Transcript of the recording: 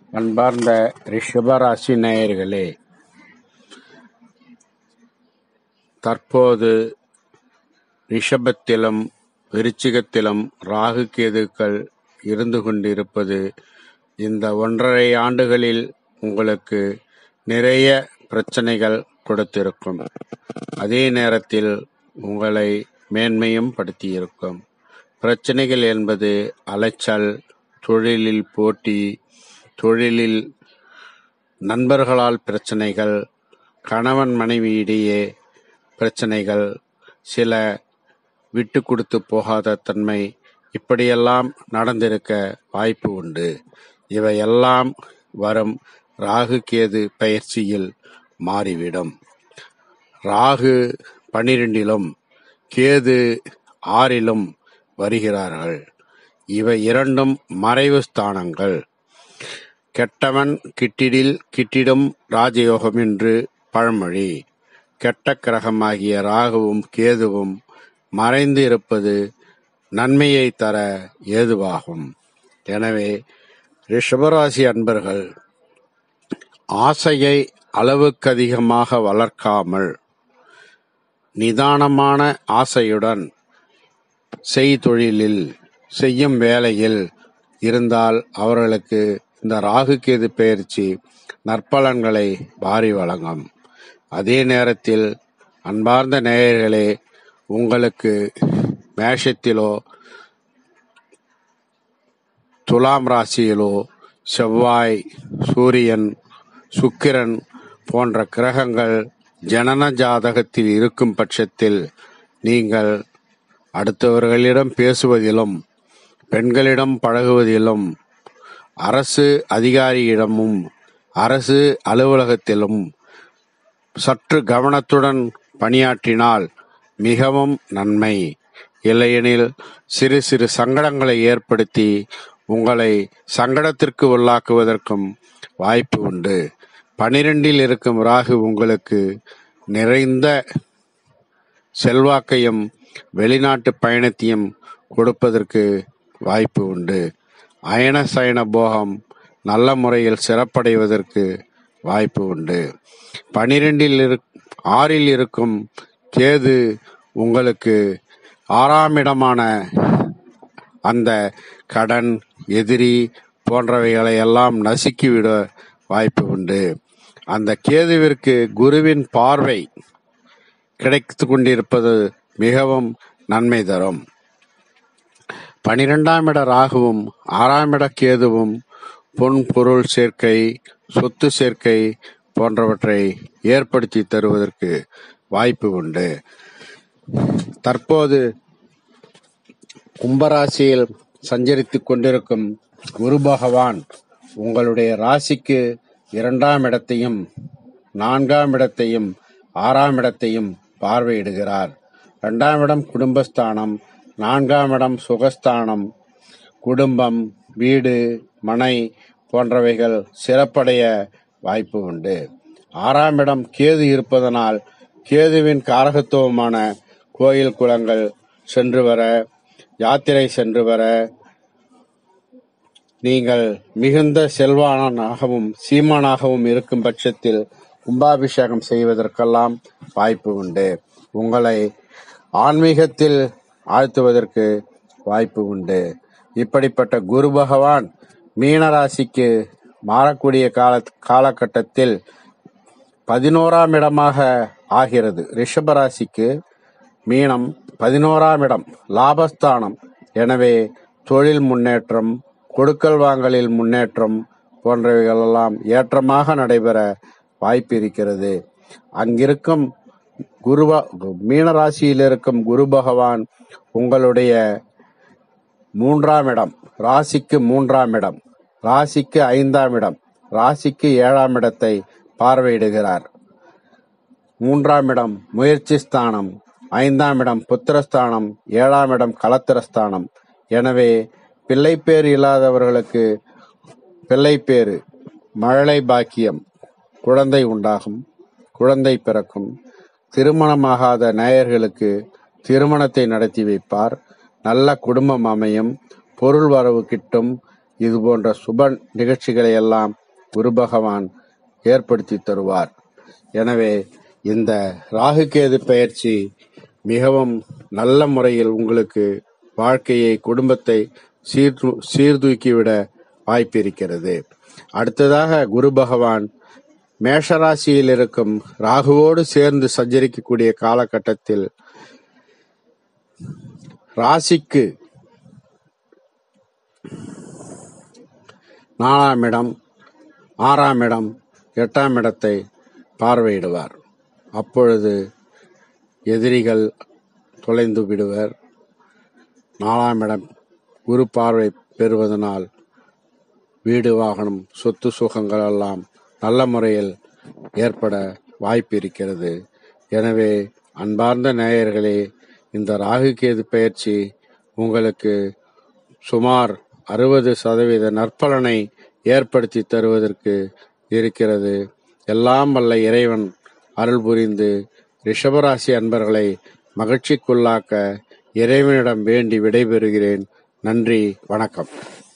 அன்பார்ந்த ரிஷபராசி நேயர்களே தற்போது ரிஷபத்திலும் விருச்சிகத்திலும் ராகு கேதுக்கள் இருந்து கொண்டிருப்பது இந்த ஒன்றரை ஆண்டுகளில் உங்களுக்கு நிறைய பிரச்சனைகள் கொடுத்திருக்கும் அதே நேரத்தில் உங்களை மேன்மையும் படுத்தியிருக்கும் பிரச்சனைகள் என்பது அலைச்சல் தொழிலில் போட்டி தொழிலில் நண்பர்களால் பிரச்சனைகள் கணவன் மனைவி இடையே பிரச்சனைகள் சில விட்டு கொடுத்து போகாத தன்மை இப்படியெல்லாம் நடந்திருக்க வாய்ப்பு உண்டு இவையெல்லாம் வரும் ராகு கேது பயிற்சியில் மாறிவிடும் ராகு பனிரெண்டிலும் கேது ஆறிலும் வருகிறார்கள் இவை இரண்டும் மறைவு ஸ்தானங்கள் கெட்டவன் கிட்டிடில் கிட்டிடும் ராஜயோகம் என்று பழமொழி கெட்ட கிரகமாகிய ராகுவும் கேதுவும் மறைந்து இருப்பது நன்மையை தர ஏதுவாகும் எனவே ரிஷபராசி அன்பர்கள் ஆசையை அளவுக்கு அதிகமாக வளர்க்காமல் நிதானமான ஆசையுடன் செய்தொழிலில் செய்யும் வேலையில் இருந்தால் அவர்களுக்கு இந்த ராகு கேது பயிற்சி நற்பலன்களை வாரி வழங்கும் அதே நேரத்தில் அன்பார்ந்த நேயர்களே உங்களுக்கு மேஷத்திலோ துலாம் ராசியிலோ செவ்வாய் சூரியன் சுக்கிரன் போன்ற கிரகங்கள் ஜனன ஜாதகத்தில் இருக்கும் பட்சத்தில் நீங்கள் அடுத்தவர்களிடம் பேசுவதிலும் பெண்களிடம் பழகுவதிலும் அரசு அதிகாரியிடமும் அரசு அலுவலகத்திலும் சற்று கவனத்துடன் பணியாற்றினால் மிகவும் நன்மை இல்லையெனில் சிறு சிறு சங்கடங்களை ஏற்படுத்தி உங்களை சங்கடத்திற்கு உள்ளாக்குவதற்கும் வாய்ப்பு உண்டு பனிரெண்டில் இருக்கும் ராகு உங்களுக்கு நிறைந்த செல்வாக்கையும் வெளிநாட்டு பயணத்தையும் கொடுப்பதற்கு வாய்ப்பு உண்டு அயன சயன போகம் நல்ல முறையில் சிறப்படைவதற்கு வாய்ப்பு உண்டு பனிரெண்டில் இரு ஆறில் இருக்கும் கேது உங்களுக்கு ஆறாம் இடமான அந்த கடன் எதிரி போன்றவைகளை எல்லாம் நசுக்கிவிட வாய்ப்பு உண்டு அந்த கேதுவிற்கு குருவின் பார்வை கிடைத்து கொண்டிருப்பது மிகவும் நன்மை தரும் பனிரெண்டாம் இட ராகுவும் ஆறாம் இட கேதுவும் பொன் பொருள் சேர்க்கை சொத்து சேர்க்கை போன்றவற்றை ஏற்படுத்தி தருவதற்கு வாய்ப்பு உண்டு தற்போது கும்பராசியில் சஞ்சரித்துக் கொண்டிருக்கும் குரு பகவான் உங்களுடைய ராசிக்கு இரண்டாம் இடத்தையும் நான்காம் இடத்தையும் ஆறாம் இடத்தையும் பார்வையிடுகிறார் இரண்டாம் இடம் குடும்பஸ்தானம் நான்காம் இடம் சுகஸ்தானம் குடும்பம் வீடு மனை போன்றவைகள் சிறப்படைய வாய்ப்பு உண்டு ஆறாம் இடம் கேது இருப்பதனால் கேதுவின் காரகத்துவமான கோயில் குளங்கள் சென்று வர யாத்திரை சென்று வர நீங்கள் மிகுந்த செல்வானாகவும் சீமானாகவும் இருக்கும் பட்சத்தில் கும்பாபிஷேகம் செய்வதற்கெல்லாம் வாய்ப்பு உண்டு உங்களை ஆன்மீகத்தில் ஆழ்த்துவதற்கு வாய்ப்பு உண்டு இப்படிப்பட்ட குரு பகவான் மீனராசிக்கு மாறக்கூடிய கால காலகட்டத்தில் பதினோராம் இடமாக ஆகிறது ரிஷபராசிக்கு மீனம் பதினோராம் இடம் லாபஸ்தானம் எனவே தொழில் முன்னேற்றம் கொடுக்கல் வாங்கலில் முன்னேற்றம் போன்றவைகளெல்லாம் ஏற்றமாக நடைபெற வாய்ப்பு இருக்கிறது அங்கிருக்கும் குருவா மீனராசியில் இருக்கும் குரு பகவான் உங்களுடைய மூன்றாம் இடம் ராசிக்கு மூன்றாம் இடம் ராசிக்கு ஐந்தாம் இடம் ராசிக்கு ஏழாம் இடத்தை பார்வையிடுகிறார் மூன்றாம் இடம் முயற்சி ஸ்தானம் ஐந்தாம் இடம் புத்திரஸ்தானம் ஏழாம் இடம் கலத்திரஸ்தானம் எனவே பிள்ளைப்பேறு இல்லாதவர்களுக்கு பிள்ளைப்பேறு மழலை பாக்கியம் குழந்தை உண்டாகும் குழந்தை பிறக்கும் திருமணமாகாத நேயர்களுக்கு திருமணத்தை நடத்தி வைப்பார் நல்ல குடும்பம் அமையும் பொருள் வரவு கிட்டும் இது போன்ற சுப நிகழ்ச்சிகளை எல்லாம் குரு பகவான் ஏற்படுத்தி தருவார் எனவே இந்த ராகுகேது பயிற்சி மிகவும் நல்ல முறையில் உங்களுக்கு வாழ்க்கையை குடும்பத்தை சீர்து சீர்தூக்கிவிட வாய்ப்பிருக்கிறது அடுத்ததாக குரு பகவான் மேஷராசியில் இருக்கும் ராகுவோடு சேர்ந்து சஞ்சரிக்கக்கூடிய காலகட்டத்தில் ராசிக்கு நாலாம் இடம் ஆறாம் இடம் எட்டாம் இடத்தை பார்வையிடுவார் அப்பொழுது எதிரிகள் தொலைந்து விடுவர் நாலாம் இடம் குரு பார்வை பெறுவதனால் வீடு வாகனம் சொத்து சுகங்கள் எல்லாம் நல்ல முறையில் ஏற்பட வாய்ப்பு இருக்கிறது எனவே அன்பார்ந்த நேயர்களே இந்த ராகுகேது பயிற்சி உங்களுக்கு சுமார் அறுபது சதவீத நற்பலனை ஏற்படுத்தி தருவதற்கு இருக்கிறது எல்லாம் வல்ல இறைவன் அருள் புரிந்து ரிஷபராசி அன்பர்களை மகிழ்ச்சிக்குள்ளாக்க இறைவனிடம் வேண்டி விடைபெறுகிறேன் நன்றி வணக்கம்